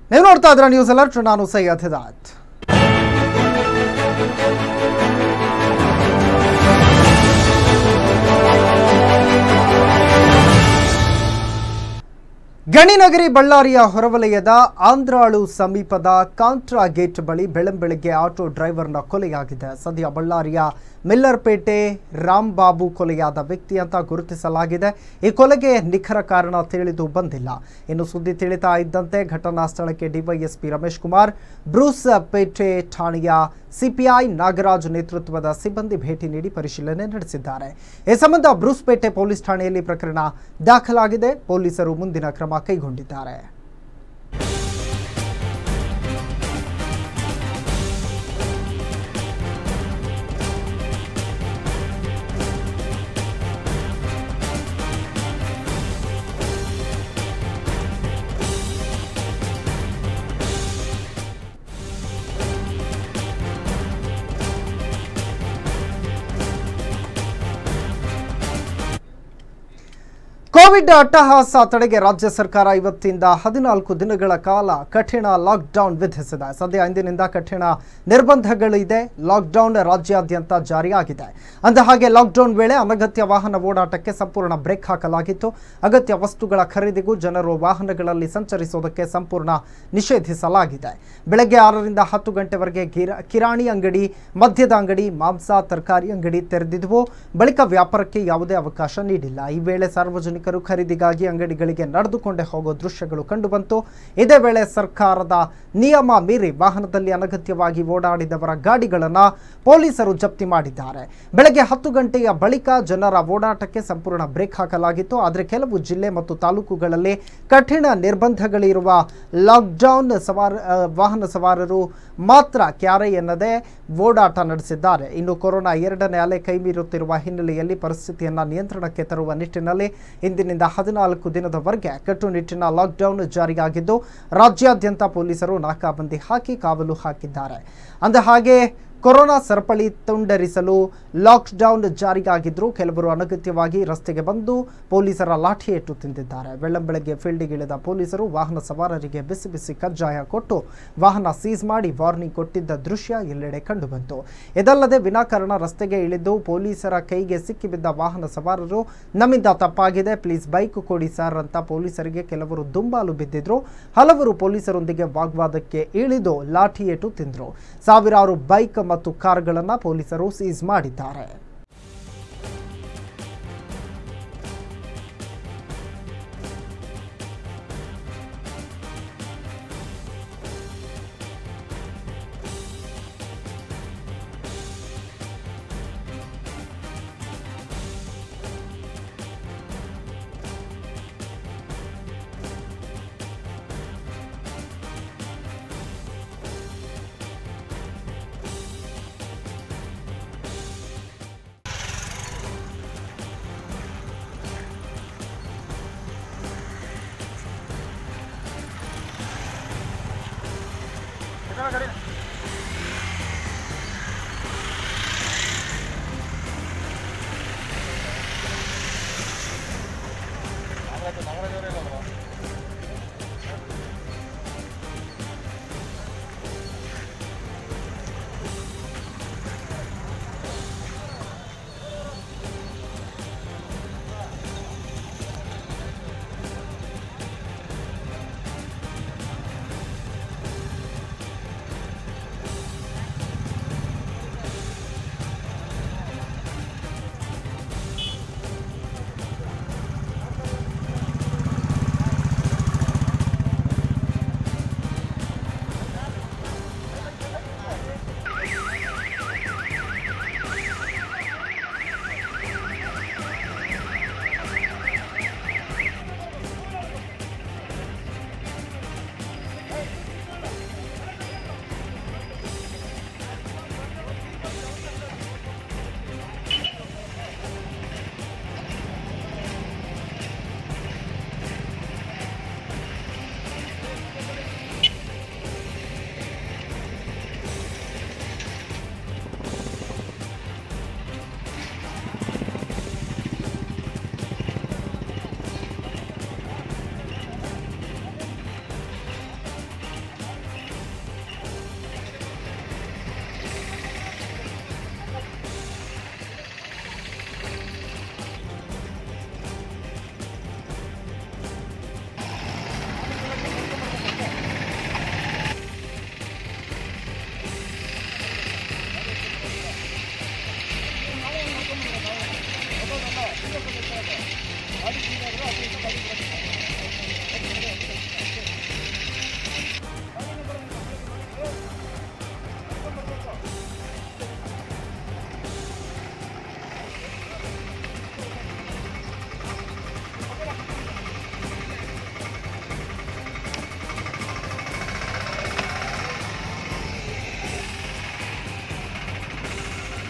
ನೀವು ನೋಡ್ತಾ ಇದ್ರ ನ್ಯೂಸ್ ಅಲರ್ಟ್ ನಾನು ಸೈಯದ್ ಹಿದಾಯತ್ ಗಣಿನಗರಿ ಬಳ್ಳಾರಿಯ ಹೊರವಲಯದ ಆಂಧ್ರಾಳು ಸಮೀಪದ ಕಾಂಟ್ರಾ ಗೇಟ್ ಬಳಿ ಬೆಳಂಬೆಳಗ್ಗೆ ಆಟೋ ಡ್ರೈವರ್ನ ಕೊಲೆಯಾಗಿದೆ ಸದ್ಯ ಬಳ್ಳಾರಿಯ ಮಿಲ್ಲರ್ಪೇಟೆ ರಾಂಬಾಬು ಕೊಲೆಯಾದ ವ್ಯಕ್ತಿ ಅಂತ ಗುರುತಿಸಲಾಗಿದೆ ಈ ಕೊಲೆಗೆ ನಿಖರ ಕಾರಣ ತಿಳಿದು ಬಂದಿಲ್ಲ ಇನ್ನು ಸುದ್ದಿ ತಿಳಿತಾ ಇದ್ದಂತೆ ಘಟನಾ ಸ್ಥಳಕ್ಕೆ ಡಿವೈಎಸ್ಪಿ ರಮೇಶ್ ಕುಮಾರ್ ಬ್ರೂಸ್ ಪೇಟೆ ಠಾಣೆಯ ಸಿಪಿಐ ನಾಗರಾಜ್ ನೇತೃತ್ವದ ಸಿಬ್ಬಂದಿ ಭೇಟಿ ನೀಡಿ ಪರಿಶೀಲನೆ ನಡೆಸಿದ್ದಾರೆ ಈ ಸಂಬಂಧ ಬ್ರೂಸ್ಪೇಟೆ ಪೊಲೀಸ್ ಠಾಣೆಯಲ್ಲಿ ಪ್ರಕರಣ ದಾಖಲಾಗಿದೆ ಪೊಲೀಸರು ಮುಂದಿನ ಕ್ರಮ ಕೈಗೊಂಡಿದ್ದಾರೆ ಕೋವಿಡ್ ಅಟ್ಟಹಾಸ ತಡೆಗೆ ರಾಜ್ಯ ಸರ್ಕಾರ ಇವತ್ತಿಂದ ಹದಿನಾಲ್ಕು ದಿನಗಳ ಕಾಲ ಕಠಿಣ ಲಾಕ್ಡೌನ್ ವಿಧಿಸಿದೆ ಸದ್ಯ ಇಂದಿನಿಂದ ಕಠಿಣ ನಿರ್ಬಂಧಗಳಿದೆ ಲಾಕ್ಡೌನ್ ರಾಜ್ಯಾದ್ಯಂತ ಜಾರಿಯಾಗಿದೆ ಅಂದ ಹಾಗೆ ಲಾಕ್ಡೌನ್ ವೇಳೆ ಅನಗತ್ಯ ವಾಹನ ಓಡಾಟಕ್ಕೆ ಸಂಪೂರ್ಣ ಬ್ರೇಕ್ ಹಾಕಲಾಗಿತ್ತು ಅಗತ್ಯ ವಸ್ತುಗಳ ಖರೀದಿಗೂ ಜನರು ವಾಹನಗಳಲ್ಲಿ ಸಂಚರಿಸುವುದಕ್ಕೆ ಸಂಪೂರ್ಣ ನಿಷೇಧಿಸಲಾಗಿದೆ ಬೆಳಗ್ಗೆ ಆರರಿಂದ ಹತ್ತು ಗಂಟೆವರೆಗೆ ಗಿರ ಕಿರಾಣಿ ಅಂಗಡಿ ಮದ್ಯದ ಅಂಗಡಿ ಮಾಂಸ ತರಕಾರಿ ಅಂಗಡಿ ತೆರೆದಿದ್ವು ಬಳಿಕ ವ್ಯಾಪಾರಕ್ಕೆ ಯಾವುದೇ ಅವಕಾಶ ನೀಡಿಲ್ಲ ಈ ವೇಳೆ ಸಾರ್ವಜನಿಕರು ಖರೀದಿಗಾಗಿ ಅಂಗಡಿಗಳಿಗೆ ನಡೆದುಕೊಂಡೇ ಹೋಗೋ ದೃಶ್ಯಗಳು ಕಂಡುಬಂತು ಇದೇ ವೇಳೆ ಸರ್ಕಾರದ ನಿಯಮ ಮೀರಿ ವಾಹನದಲ್ಲಿ ಅನಗತ್ಯವಾಗಿ ಓಡಾಡಿದವರ ಗಾಡಿಗಳನ್ನು ಪೊಲೀಸರು ಜಪ್ತಿ ಮಾಡಿದ್ದಾರೆ ಬೆಳಗ್ಗೆ ಹತ್ತು ಗಂಟೆಯ ಬಳಿಕ ಜನರ ಓಡಾಟಕ್ಕೆ ಸಂಪೂರ್ಣ ಬ್ರೇಕ್ ಹಾಕಲಾಗಿತ್ತು ಆದರೆ ಕೆಲವು ಜಿಲ್ಲೆ ಮತ್ತು ತಾಲೂಕುಗಳಲ್ಲಿ ಕಠಿಣ ನಿರ್ಬಂಧಗಳಿರುವ ಲಾಕ್ಡೌನ್ ಸವಾರ ಆ, ವಾಹನ ಸವಾರರು ಮಾತ್ರ ಕ್ಯಾರೆ ಎನ್ನದೇ ಓಡಾಟ ನಡೆಸಿದ್ದಾರೆ ಇನ್ನು ಕೊರೋನಾ ಎರಡನೇ ಅಲೆ ಕೈಮೀರುತ್ತಿರುವ ಹಿನ್ನೆಲೆಯಲ್ಲಿ ಪರಿಸ್ಥಿತಿಯನ್ನು ನಿಯಂತ್ರಣಕ್ಕೆ ತರುವ ನಿಟ್ಟಿನಲ್ಲಿ ಇಂದಿನಿಂದ ಹದಿನಾಲ್ಕು ದಿನದವರೆಗೆ ಕಟ್ಟುನಿಟ್ಟಿನ ಲಾಕ್ಡೌನ್ ಜಾರಿಯಾಗಿದ್ದು ರಾಜ್ಯಾದ್ಯಂತ ಪೊಲೀಸರು ನಾಕಾಬಂದಿ ಹಾಕಿ ಕಾವಲು ಹಾಕಿದ್ದಾರೆ ಅಂದ ಹಾಗೆ ಕೊರೋನಾ ಸರಪಳಿ ತುಂಡರಿಸಲು ಲಾಕ್ಡೌನ್ ಜಾರಿಯಾಗಿದ್ದರೂ ಕೆಲವರು ಅನಗತ್ಯವಾಗಿ ರಸ್ತೆಗೆ ಬಂದು ಪೊಲೀಸರ ಲಾಠಿ ಏಟು ತಿಂದಿದ್ದಾರೆ ಬೆಳ್ಳಂಬೆಳಗ್ಗೆ ಫೀಲ್ಡಿಗಿಳಿದ ಪೊಲೀಸರು ವಾಹನ ಸವಾರರಿಗೆ ಬಿಸಿ ಬಿಸಿ ಕಜ್ಜಾಯ ಕೊಟ್ಟು ವಾಹನ ಸೀಸ್ ಮಾಡಿ ವಾರ್ನಿಂಗ್ ಕೊಟ್ಟಿದ್ದ ದೃಶ್ಯ ಎಲ್ಲೆಡೆ ಕಂಡುಬಂತು ಇದಲ್ಲದೆ ವಿನಾಕಾರಣ ರಸ್ತೆಗೆ ಇಳಿದು ಪೊಲೀಸರ ಕೈಗೆ ಸಿಕ್ಕಿಬಿದ್ದ ವಾಹನ ಸವಾರರು ನಮ್ಮಿಂದ ತಪ್ಪಾಗಿದೆ ಪ್ಲೀಸ್ ಬೈಕ್ ಕೊಡಿ ಸರ್ ಅಂತ ಪೊಲೀಸರಿಗೆ ಕೆಲವರು ದುಂಬಾಲು ಬಿದ್ದಿದ್ರು ಹಲವರು ಪೊಲೀಸರೊಂದಿಗೆ ವಾಗ್ವಾದಕ್ಕೆ ಇಳಿದು ಲಾಠಿ ಏಟು ತಿಂದರು ಸಾವಿರಾರು ಬೈಕ್ ಮತ್ತು ಕಾರ್ಗಳನ್ನು ಪೊಲೀಸರು ಸೀಸ್ ಮಾಡಿದ್ದಾರೆ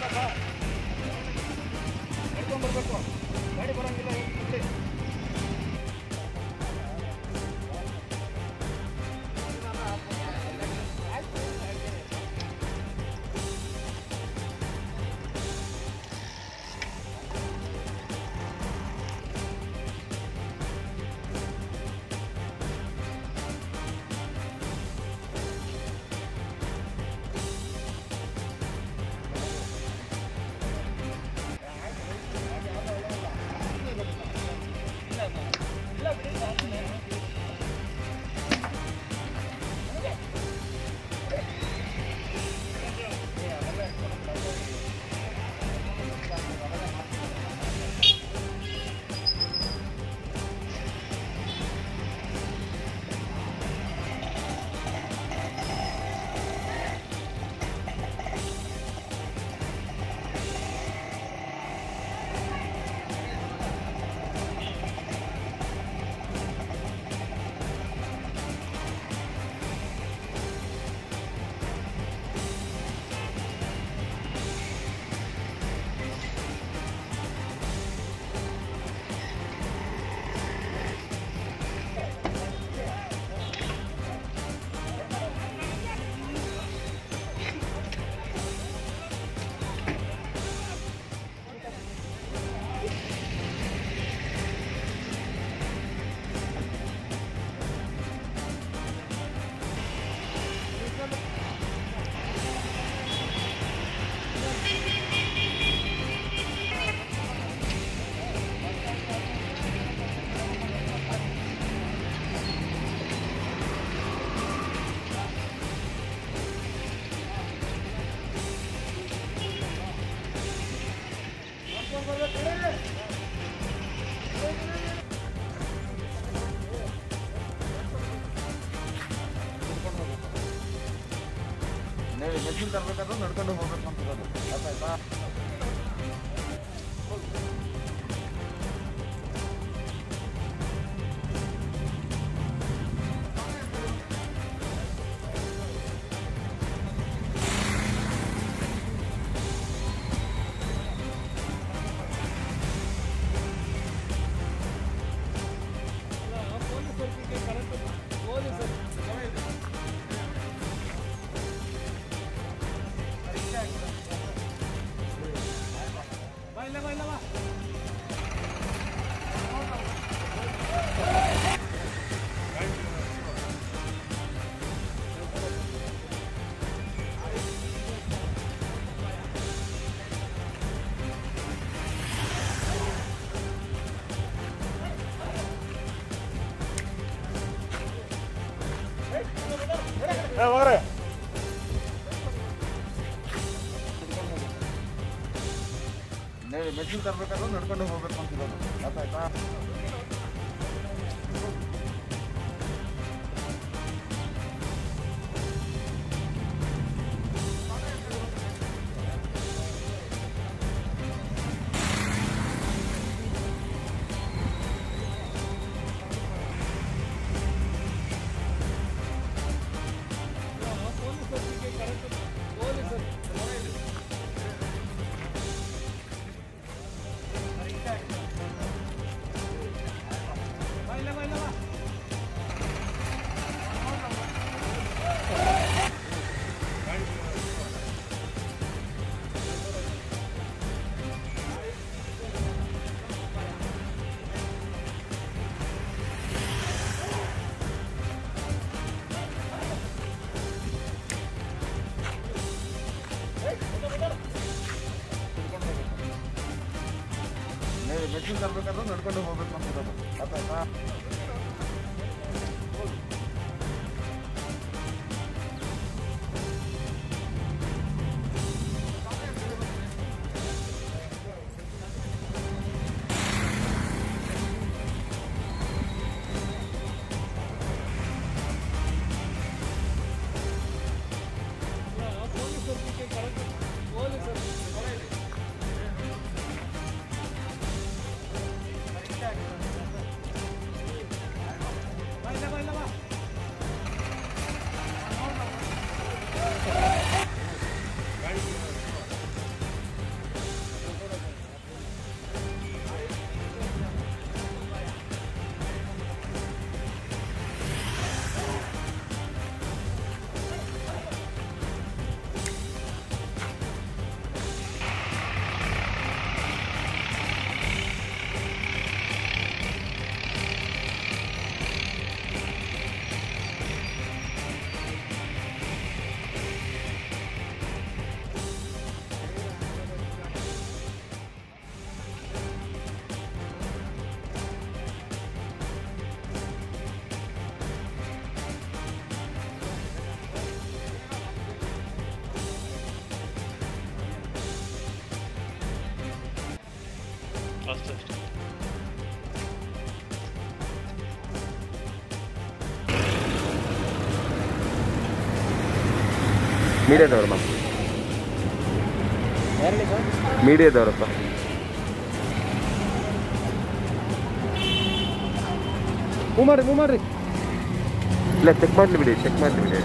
ಮೆಷಿನ್ ತರಬೇಕಾದ್ರೆ ನಡ್ಕೊಂಡು ಹೋಗ್ಬೇಕು ಅಂತದ್ದು ಗೊತ್ತಾಯ್ತಾ ಮೆಷಿನ್ ತರಬೇಕಾದ್ರೆ ನಡ್ಕೊಂಡು ಹೋಗ್ಬೇಕು ಅಂತದ್ದು ಗೊತ್ತಾಯ್ತಾ ಮೆಷಿನ್ ತರಬೇಕಾದ್ರೆ ನಡ್ಕೊಂಡು ಹೋಗ್ಬೇಕು ಅಂತದ್ದು ಗೊತ್ತಾಯ್ತಾ ಅಷ್ಟೇ ಅಷ್ಟೇ ಮೀಡಿಯಾದವ್ರಮ್ಮ ಮೀಡಿಯಾದವ್ರಪ್ಪ ಮೂವ್ ಮಾಡ್ರಿ ಮೂವ್ ಮಾಡ್ರಿ ಇಲ್ಲ ಚೆಕ್ ಮಾಡಲಿ ಬಿಡಿ ಚೆಕ್ ಮಾಡಲಿ ಬಿಡಿ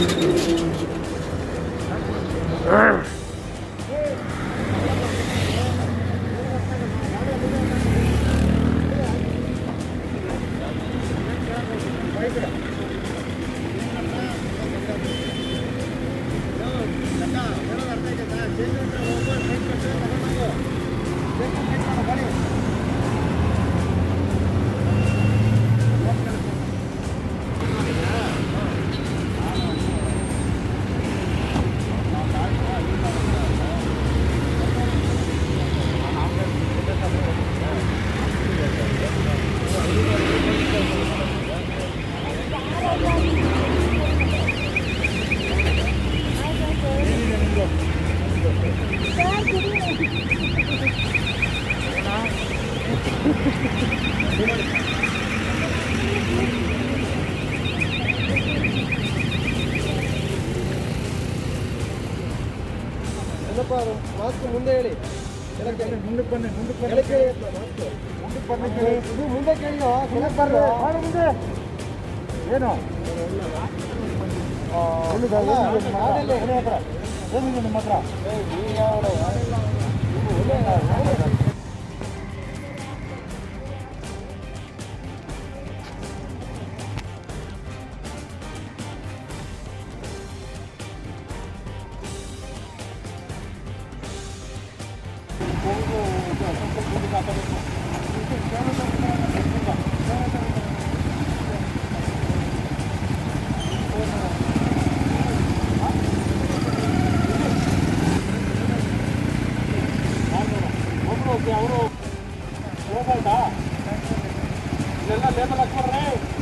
ಮಾಸ್ಕ್ ಮುಂದೆ ಹೇಳಿ ಮುಂದಕ್ಕೆ ಬನ್ನಿ ಮುಂದಕ್ಕೆ ಬನ್ನಿ ಮುಂದಕ್ಕೆ ಬನ್ನಿ ಇದು ಮುಂದೆ ಕೇಳಿ ಕೆಳಗೆ ಬರ್ರಿ ಮಾಡಿ ಮುಂದೆ ಏನು ಏನಿದೆ ನಿಮ್ಮ ಹತ್ರ ಅವರು ಹೋಗಲ್ದಾ ಇಲ್ಲೆಲ್ಲ ಲೇಬಲ್ ಹಾಕ್ಬಿಡ್ರೆ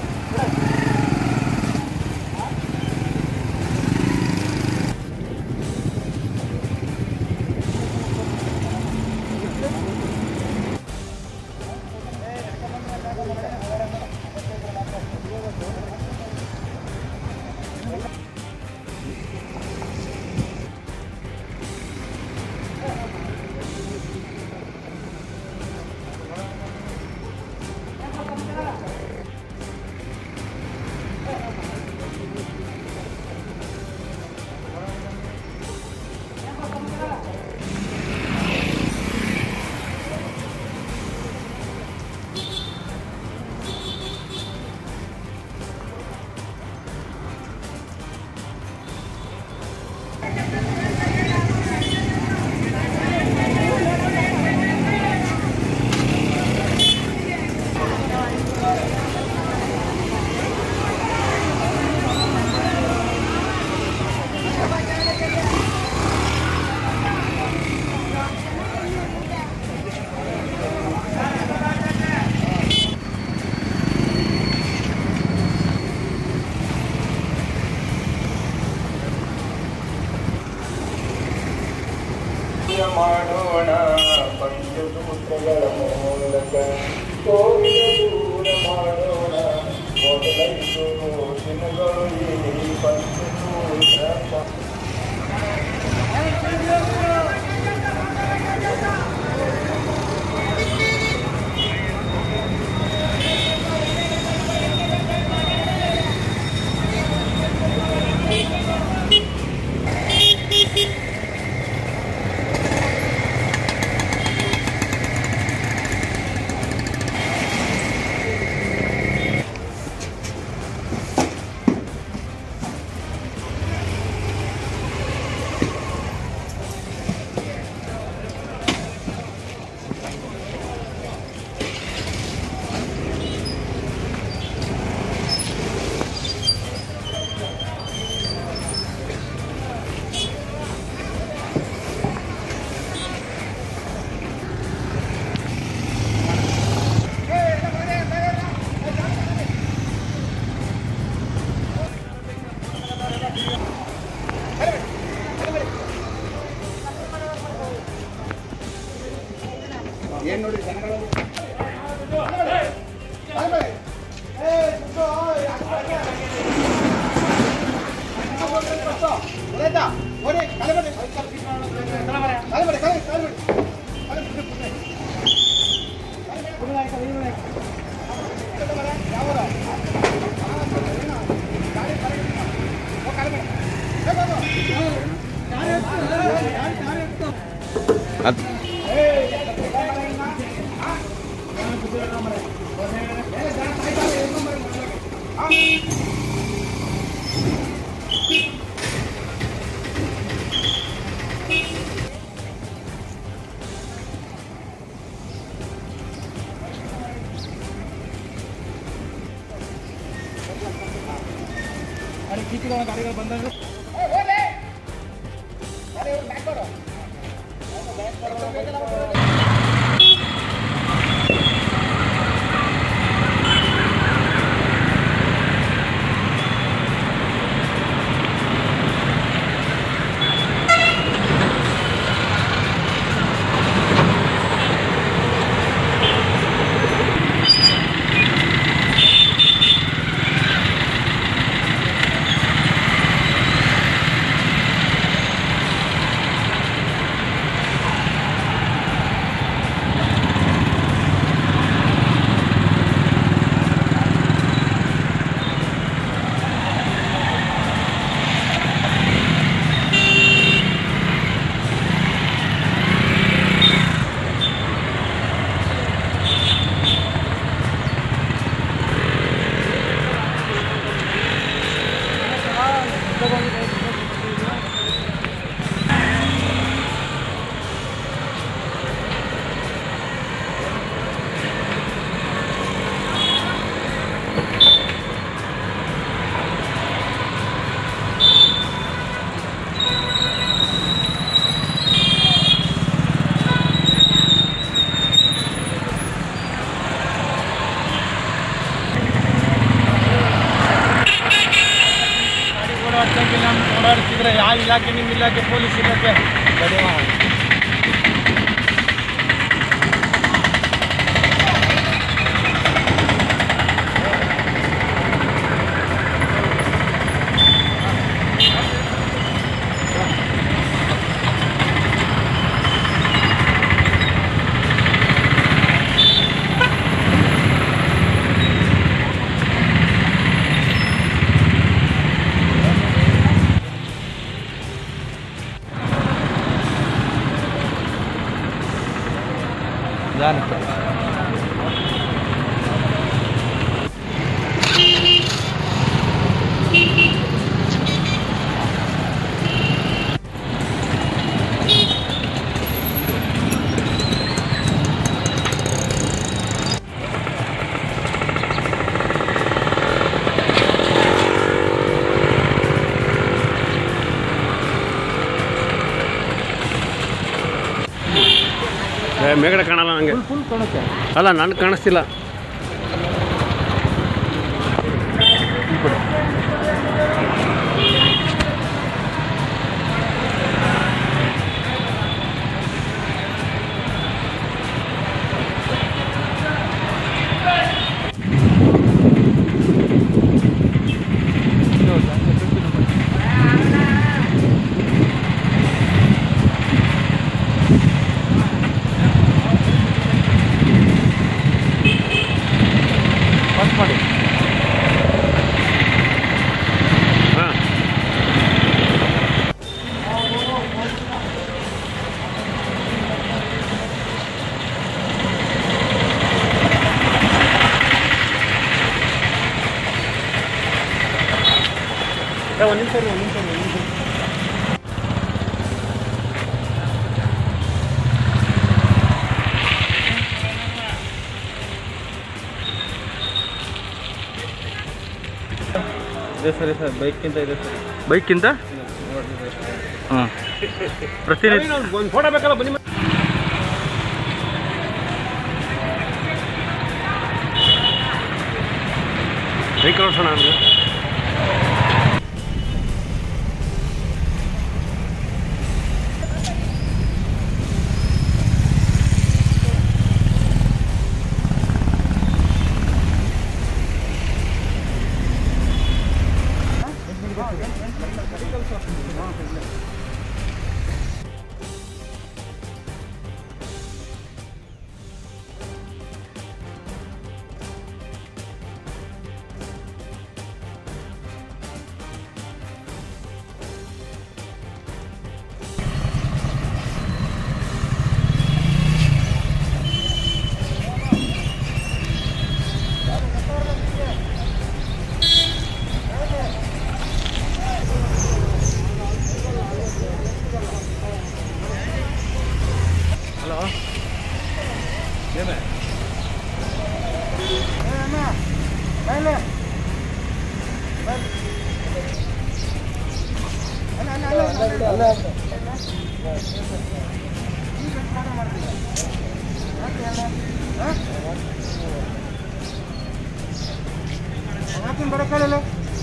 ಮಾಡೋಣ ಪಂಚಸೂತ್ರಗಳ ಮೂಲಕ ಕೋವಿದ ದೂರ ಮಾಡೋಣ ಮೊದಲೈದು ದಿನಗಳು ಈ ಪಂಚಸೂತ್ರ ಪ- ಓಡಾಡ್ತಿಲ್ಲ ಓಡಾಡ್ತಿದ್ರೆ ಯಾವ ಇಲಾಖೆ ನಿಮ್ಮ ಇಲಾಖೆ ಪೊಲೀಸ್ ಇಲಾಖೆ ಗಡಿ ಮಾಡಿ ಮೇಗಡೆ ಕಾಣಲ್ಲ ನನಗೆ ಫುಲ್ ಕಾಣುತ್ತೆ ಅಲ್ಲ ನನಗೆ ಕಾಣಿಸ್ತಿಲ್ಲ ಫಸ್ಟ್ ಮಾಡಿ ಹಾಂ ಒಂದು ನಿಮಿಷ ಒಂದು ನಿಮಿಷ ಒಂದು ನಿಮಿಷ ಇದೆ ಸರಿ ಸರ್ ಬೈಕ್ಕಿಂತ ಇದೆ ಸರ್ ಬೈಕಿಂದ ಹಾಂ ಪ್ರತಿನಿಧಿ ಒಂದು ಫೋಟೋ ಬೇಕಲ್ಲ ಬನ್ನಿ ಬೈಕ್ ಓಡಿಸೋಣ ಅಂದ್ರೆ ಬರಕಾಲಲ್ಲ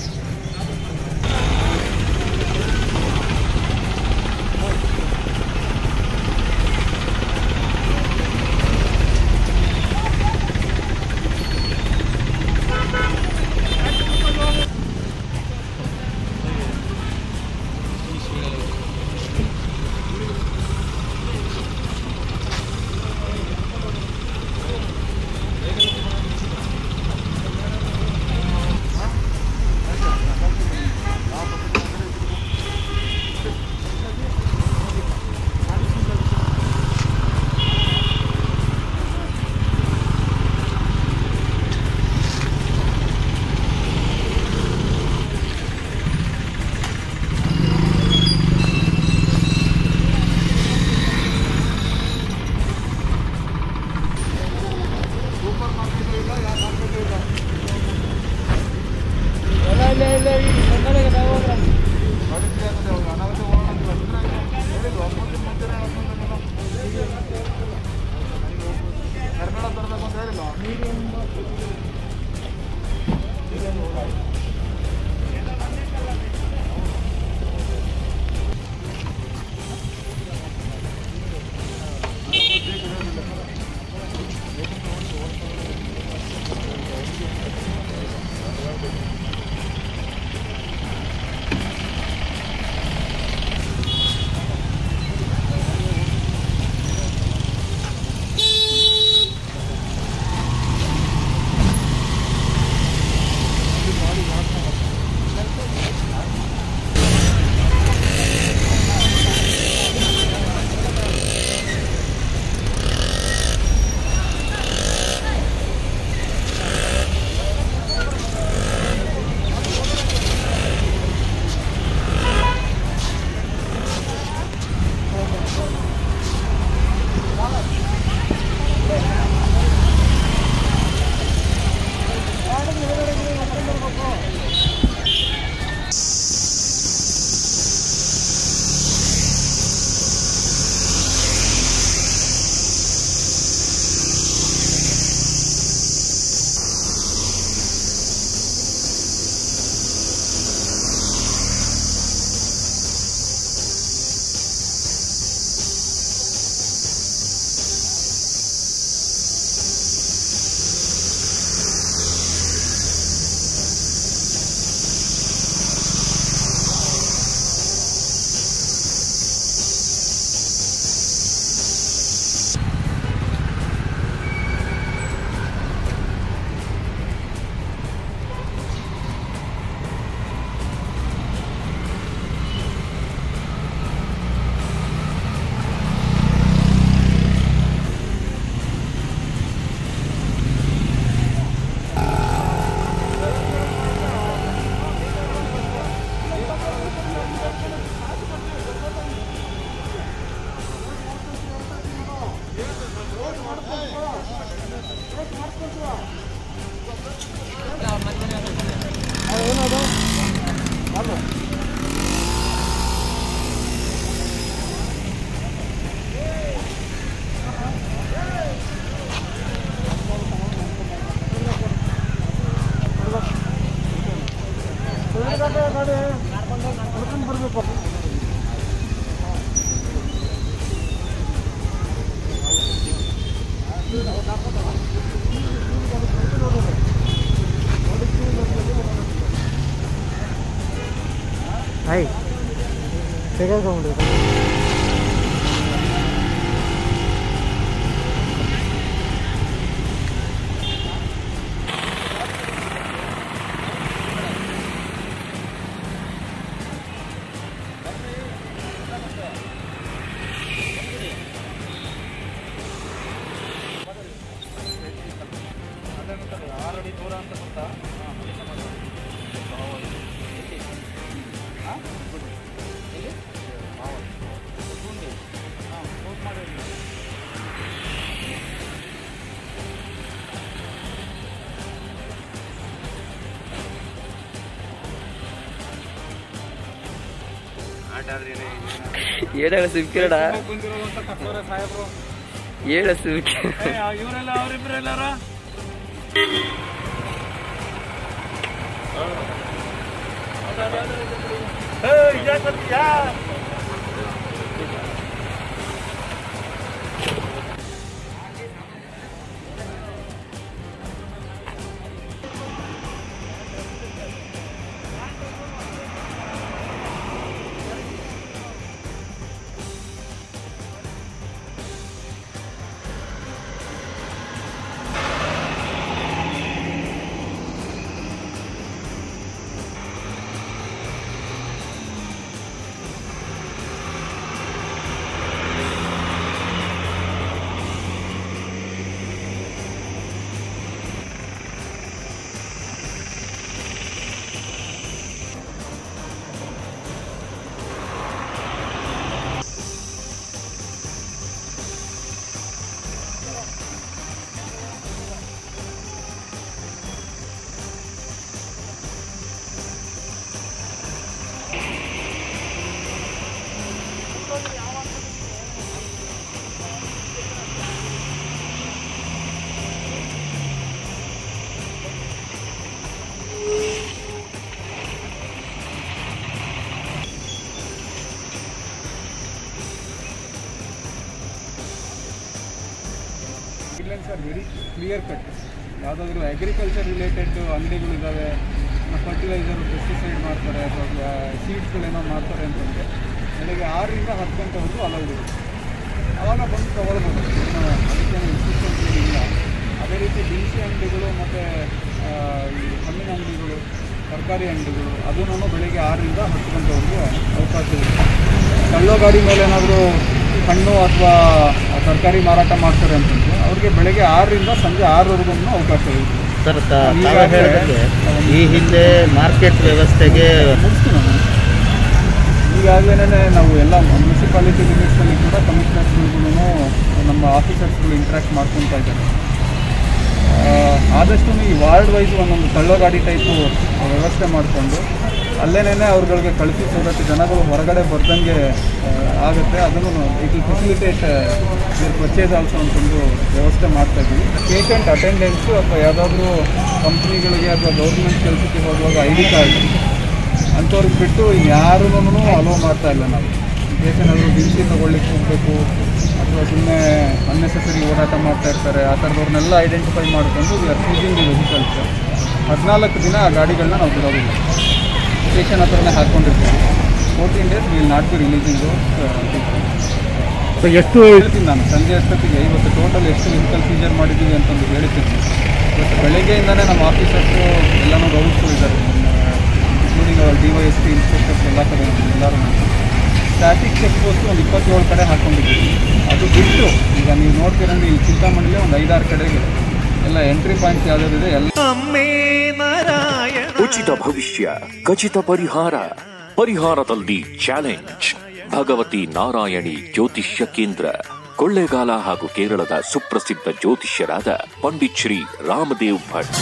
ಹಾಯ್ ತೆಗೆದುಕೊಂಡು ಹಾಂ ಏಳೇಳು ಸಿಕ್ಕಿರಡ ಏಳು ಸಿಕ್ಕಿ ಇವರೆಲ್ಲ ಅವರಿಬ್ಬರೆಲ್ಲಾರ guidelines are very clear cut ಯಾವುದಾದ್ರೂ ಅಗ್ರಿಕಲ್ಚರ್ ರಿಲೇಟೆಡ್ ಅಂಗಡಿಗಳಿದ್ದಾವೆ ಫರ್ಟಿಲೈಸರ್ ಪೆಸ್ಟಿಸೈಡ್ ಮಾಡ್ತಾರೆ ಅಥವಾ ಸೀಡ್ಸ್ಗಳೇನೋ ಮಾಡ್ತಾರೆ ಅಂತಂದರೆ ಬೆಳಗ್ಗೆ ಆರರಿಂದ ಹತ್ತು ಗಂಟೆವರೆಗೂ ಅಲೌಡ್ ಇದೆ ಆವಾಗ ಬಂದು ತಗೊಳ್ಬೋದು ಏನು ಅದಕ್ಕೇನು ಇನ್ಸ್ಟ್ರಕ್ಷನ್ಸ್ ಇಲ್ಲ ಅದೇ ರೀತಿ ದಿನಸಿ ಅಂಗಡಿಗಳು ಮತ್ತು ಈ ಹಣ್ಣಿನ ಅಂಗಡಿಗಳು ತರಕಾರಿ ಅಂಗಡಿಗಳು ಅದನ್ನು ಬೆಳಿಗ್ಗೆ ಆರರಿಂದ ಹತ್ತು ಗಂಟೆವರೆಗೂ ಅವಕಾಶ ಇದೆ ತಳ್ಳೋ ಗಾಡಿ ಮೇಲೆ ಏನಾದರೂ ಹಣ್ಣು ಅಥವಾ ತರಕಾರಿ ಮಾರಾಟ ಮಾಡ್ತಾರೆ ಅಂತಂದ್ರೆ ಅವ್ರಿಗೆ ಬೆಳಗ್ಗೆ ಆರರಿಂದ ಸಂಜೆ ಆರವರೆಗೂ ಅವಕಾಶ ಇದೆ ಸರ್ ಈಗ ತಾವು ಹೇಳಿದಂಗೆ ಈ ಹಿಂದೆ ಮಾರ್ಕೆಟ್ ವ್ಯವಸ್ಥೆಗೆ ಮುಗಿಸ್ತೀನಿ ನಾನು ಈಗಾಗಲೇ ನಾವು ಎಲ್ಲ ಮುನ್ಸಿಪಾಲಿಟಿ ಲಿಮಿಟ್ಸಲ್ಲಿ ಕೂಡ ಕಮಿಷನರ್ಸ್ಗಳಿಗೂ ನಮ್ಮ ಆಫೀಸರ್ಸ್ಗಳು ಇಂಟ್ರ್ಯಾಕ್ಟ್ ಮಾಡ್ಕೊತಾ ಇದ್ದಾರೆ ಆ, ಆದಷ್ಟು ಈ ವಾರ್ಡ್ ವೈಸ್ ಒಂದೊಂದು ತಳ್ಳೋ ಗಾಡಿ ಟೈಪು ವ್ಯವಸ್ಥೆ ಮಾಡಿಕೊಂಡು ಅಲ್ಲೇನೇ ಅವ್ರುಗಳಿಗೆ ಕಳಿಸಿ ಸೊ ದಟ್ ಜನಗಳು ಹೊರಗಡೆ ಬರ್ದಂಗೆ ಆ, ಆಗುತ್ತೆ ಅದನ್ನು it will facilitate their purchase also ಅಂತಂದು ವ್ಯವಸ್ಥೆ ಮಾಡ್ತಾ ಇದ್ದೀವಿ ಪೇಷಂಟ್ ಅಟೆಂಡೆನ್ಸು ಅಥವಾ ಯಾವುದಾದ್ರೂ ಕಂಪ್ನಿಗಳಿಗೆ ಅಥವಾ ಗೌರ್ಮೆಂಟ್ ಕೆಲಸಕ್ಕೆ ಹೋಗುವಾಗ ಐ ಡಿ ಕಾರ್ಡ್ ಅಂಥವ್ರಿಗೆ ಬಿಟ್ಟು ಯಾರೂ ಅಲೋ ಮಾಡ್ತಾ ಇಲ್ಲ ನಾವು ಕೇಸ್ ಏನಾದರೂ ದಿನಸಿ ತೊಗೊಳ್ಲಿಕ್ಕೆ ಹೋಗಬೇಕು ಅಥವಾ ಸುಮ್ಮನೆ ಅನ್ನೆಸೆಸರಿ ಓಡಾಟ ಮಾಡ್ತಾ ಇರ್ತಾರೆ ಆ ಥರದವ್ರನ್ನೆಲ್ಲ ಐಡೆಂಟಿಫೈ ಮಾಡಿಕೊಂಡು we are seizing the vehicles ಹದಿನಾಲ್ಕು ದಿನ ಆ ಗಾಡಿಗಳನ್ನ ನಾವು ಬಿಡೋದಿಲ್ಲ ಸ್ಟೇಷನ್ ಹತ್ರನೇ ಹಾಕ್ಕೊಂಡಿರ್ತೀವಿ fourteen days will not be releasing ಎಷ್ಟು ಹೇಳ್ತೀನಿ ನಾನು ಸಂಜೆ ಅಷ್ಟೊತ್ತಿಗೆ ಇವತ್ತು ಟೋಟಲ್ ಎಷ್ಟು ವೆಹಿಕಲ್ ಸೀಜರ್ ಮಾಡಿದ್ದೀವಿ ಅಂತಂದು ಹೇಳ್ತೀನಿ ಇವತ್ತು ಬೆಳಗ್ಗೆಯಿಂದನೇ ನಮ್ಮ ಆಫೀಸರ್ಸು ಎಲ್ಲನೂ ರೌಂಡ್ಸು ಇದ್ದಾರೆ including our D Y S P inspectors ಎಲ್ಲ ಕಡೆ ಎಲ್ಲರೂ ಸ್ಟ್ಯಾಟಿಕ್ ಚೆಕ್ ಪೋಸ್ಟ್ ಒಂದು ಇಪ್ಪತ್ತೇಳು ಕಡೆ ಹಾಕ್ಕೊಂಡಿದ್ದೀವಿ ಅದು ಬಿಟ್ಟು ಈಗ ನೀವು ನೋಡ್ತೀರಂದ್ರೆ ಇಲ್ಲಿ ಚಿಂತಾಮಣಿಲಿ ಒಂದು ಐದಾರು ಕಡೆಗೆ ಎಲ್ಲ ಎಂಟ್ರಿ ಪಾಯಿಂಟ್ಸ್ ಯಾವ್ದಾದಿದೆ ಎಲ್ಲ ಉಚಿತ ಭವಿಷ್ಯ ಖಚಿತ ಪರಿಹಾರ ಪರಿಹಾರದಲ್ಲಿ ಚಾಲೆಂಜ್ ಭಗವತಿ ನಾರಾಯಣಿ ಜ್ಯೋತಿಷ್ಯ ಕೇಂದ್ರ ಕೊಳ್ಳೇಗಾಲ ಹಾಗೂ ಕೇರಳದ ಸುಪ್ರಸಿದ್ಧ ಜ್ಯೋತಿಷ್ಯರಾದ ಪಂಡಿತ್ ಶ್ರೀ ರಾಮದೇವ್ ಭಟ್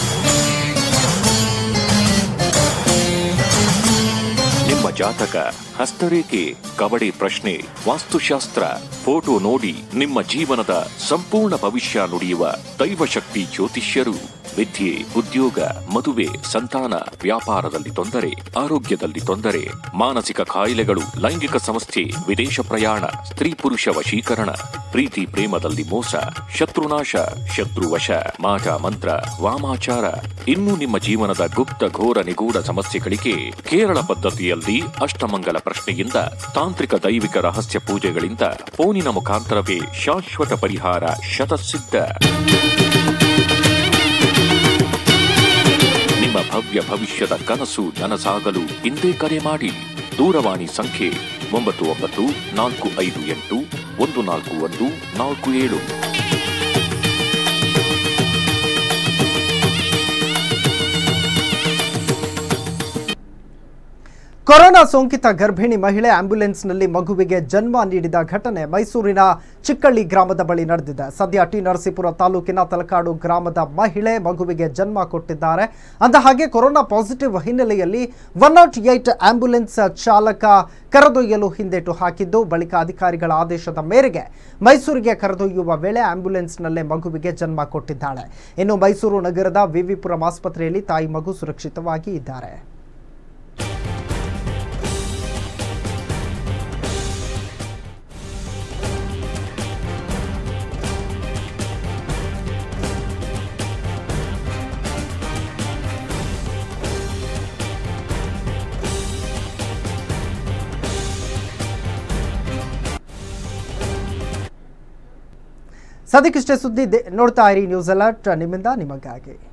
ನಿಮ್ಮ ಜಾತಕ ಹಸ್ತರೇಖೆ ಕಬಡ್ಡಿ ಪ್ರಶ್ನೆ ವಾಸ್ತುಶಾಸ್ತ್ರ ಫೋಟೋ ನೋಡಿ ನಿಮ್ಮ ಜೀವನದ ಸಂಪೂರ್ಣ ಭವಿಷ್ಯ ನುಡಿಯುವ ದೈವಶಕ್ತಿ ಜ್ಯೋತಿಷ್ಯರು ವಿದ್ಯೆ ಉದ್ಯೋಗ ಮದುವೆ ಸಂತಾನ ವ್ಯಾಪಾರದಲ್ಲಿ ತೊಂದರೆ ಆರೋಗ್ಯದಲ್ಲಿ ತೊಂದರೆ ಮಾನಸಿಕ ಕಾಯಿಲೆಗಳು ಲೈಂಗಿಕ ಸಮಸ್ಯೆ ವಿದೇಶ ಪ್ರಯಾಣ ಸ್ತ್ರೀ ಪುರುಷ ವಶೀಕರಣ ಪ್ರೀತಿ ಪ್ರೇಮದಲ್ಲಿ ಮೋಸ ಶತ್ರುನಾಶ ಶತ್ರುವಶ ಮಾಟ ಮಂತ್ರ ವಾಮಾಚಾರ ಇನ್ನು ನಿಮ್ಮ ಜೀವನದ ಗುಪ್ತ ಘೋರ ನಿಗೂಢ ಸಮಸ್ಯೆಗಳಿಗೆ ಕೇರಳ ಪದ್ಧತಿಯಲ್ಲಿ ಅಷ್ಟಮಂಗಲ ಪ್ರಶ್ನೆಯಿಂದ ತಾಂತ್ರಿಕ ದೈವಿಕ ರಹಸ್ಯ ಪೂಜೆಗಳಿಂದ ಫೋನಿನ ಮುಖಾಂತರವೇ ಶಾಶ್ವತ ಪರಿಹಾರ ಶತಸಿದ್ಧ ನಿಮ್ಮ ಭವ್ಯ ಭವಿಷ್ಯದ ಕನಸು ನನಸಾಗಲು ಇಂದೇ ಕರೆ ಮಾಡಿ ದೂರವಾಣಿ ಸಂಖ್ಯೆ ಒಂಬತ್ತು ಒಂಬತ್ತು ನಾಲ್ಕು ಐದು ಎಂಟು ಒಂದು ನಾಲ್ಕು ಒಂದು ನಾಲ್ಕು ಏಳು ಕೊರೋನಾ ಸೋಂಕಿತ ಗರ್ಭಿಣಿ ಮಹಿಳೆ ಆಂಬ್ಯುಲೆನ್ಸ್ನಲ್ಲಿ ಮಗುವಿಗೆ ಜನ್ಮ ನೀಡಿದ ಘಟನೆ ಮೈಸೂರಿನ ಚಿಕ್ಕಳ್ಳಿ ಗ್ರಾಮದ ಬಳಿ ನಡೆದಿದೆ ಸದ್ಯ ಟಿ ನರಸೀಪುರ ತಾಲೂಕಿನ ತಲಕಾಡು ಗ್ರಾಮದ ಮಹಿಳೆ ಮಗುವಿಗೆ ಜನ್ಮ ಕೊಟ್ಟಿದ್ದಾರೆ ಅಂದ ಹಾಗೆ ಕೊರೋನಾ ಪಾಸಿಟಿವ್ ಹಿನ್ನೆಲೆಯಲ್ಲಿ ಒನ್ ನಾಟ್ ಏಟ್ ಆಂಬ್ಯುಲೆನ್ಸ್ ಚಾಲಕ ಕರೆದೊಯ್ಯಲು ಹಿಂದೇಟು ಹಾಕಿದ್ದು ಬಳಿಕ ಅಧಿಕಾರಿಗಳ ಆದೇಶದ ಮೇರೆಗೆ ಮೈಸೂರಿಗೆ ಕರೆದೊಯ್ಯುವ ವೇಳೆ ಆಂಬ್ಯುಲೆನ್ಸ್ನಲ್ಲೇ ಮಗುವಿಗೆ ಜನ್ಮ ಕೊಟ್ಟಿದ್ದಾಳೆ ಇನ್ನು ಮೈಸೂರು ನಗರದ ವಿವಿಪುರಂ ಆಸ್ಪತ್ರೆಯಲ್ಲಿ ತಾಯಿ ಮಗು ಸುರಕ್ಷಿತವಾಗಿ ಇದ್ದಾರೆ ಸದ್ಯಕ್ಕಿಷ್ಟೇ ಸುದ್ದಿ ದೆ- ನೋಡ್ತಾ ಇರಿ ನ್ಯೂಸ್ ಅಲರ್ಟ್ ನಿಮ್ಮಿಂದ ನಿಮಗಾಗಿ